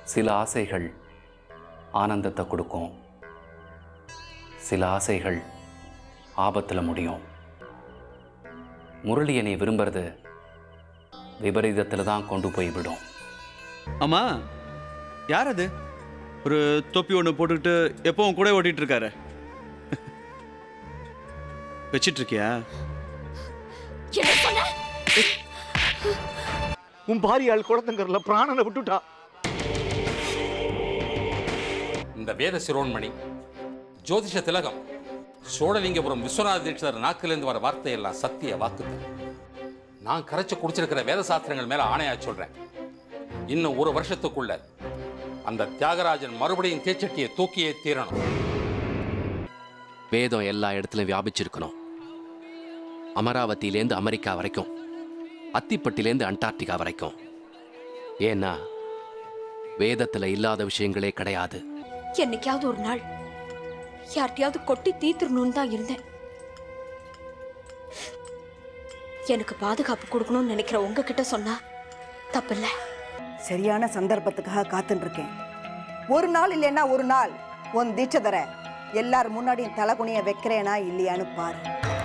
சில ஆசைகள் ஆனந்தத்தை கொடுக்கும் சில ஆசைகள் ஆபத்தில் முடியும் முரளி என்னை விரும்புறது விபரீதத்தில் தான் கொண்டு போய் விடும் ஆமா யார் அது ஒரு தொப்பி ஒன்று போட்டுக்கிட்டு எப்பவும் கூட ஓட்டிட்டு இருக்காரு வச்சிட்டு இருக்கியா என்ன சொன்ன உன் பாரியாள் குளத்தங்கரில் பிராணனை விட்டுட்டா இந்த வேத சிரோன்மணி ஜோதிஷ திலகம் சோழலிங்கபுரம் விஸ்வநாத தீட்சிதர் நாக்கிலிருந்து வர வார்த்தையெல்லாம் சத்திய வாக்குத்தம் நான் கரைச்சு குடிச்சிருக்கிற வேத சாஸ்திரங்கள் மேல ஆணையா சொல்றேன் இன்னும் ஒரு வருஷத்துக்குள்ள அந்த தியாகராஜன் மறுபடியும் தேச்சட்டியை தூக்கியே தீரணும் வேதம் எல்லா இடத்துலையும் வியாபிச்சிருக்கணும் அமராவதியிலேருந்து அமெரிக்கா வரைக்கும் அத்திப்பட்டிலேருந்து அண்டார்டிகா வரைக்கும் ஏன்னா வேதத்துல இல்லாத விஷயங்களே கிடையாது என்னைக்காவது ஒரு நாள் யார்கிட்டயாவது கொட்டி தீத்துறணும்னு தான் இருந்தேன் எனக்கு பாதுகாப்பு கொடுக்கணும்னு நினைக்கிற உங்ககிட்ட சொன்னா தப்பில்ல சரியான சந்தர்ப்பத்துக்காக காத்துட்டு இருக்கேன் ஒரு நாள் இல்லைன்னா ஒரு நாள் உன் தீட்சை தர எல்லார் முன்னாடியும் தலைகுனிய வைக்கிறேனா இல்லையான்னு பாரு